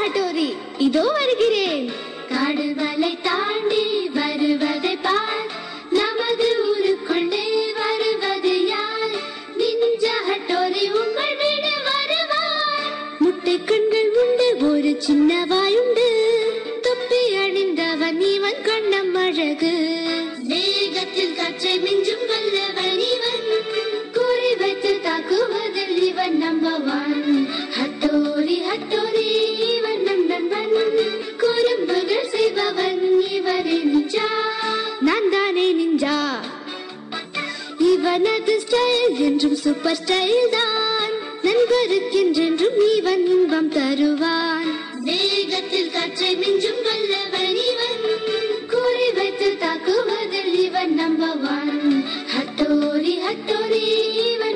Hattori இதோ வருகிறேன் காடுகளை தாண்டி வருவதை பார் நமது ஊருக்குள்ளே வருவது யார் நிஞ்சா ஹட்டோரி உங்கள் வீடு வருவார் முட்டை கண்கள் உண்டு ஒரு சின்ன வாயுண்டு தொப்பி அணிந்தவன் இவன் கண்ணம் அழகு வேகத்தில் காற்றை மிஞ்சும் வல்லவன் இவன் குறி வைத்து தாக்குவதில் இவன் நம்பவான் ஹட்டோரி ஹட்டோரி இவன் நம் நண்பன் குறும்புகள் செய்பவன் இவரே நிஜா நான் தானே நிஞ்சா இவனது ஸ்டைல் என்றும் சூப்பர் ஸ்டைல் தான் நண்பருக்கென்றென்றும் இவன் இன்பம் தருவான் வேகத்தில் காற்றை மிஞ்சும் வல்லவன் இவன் குறி வைத்து தாக்குவதில் இவன் நம்பவான் ஹட்டோரி ஹட்டோரி இவன்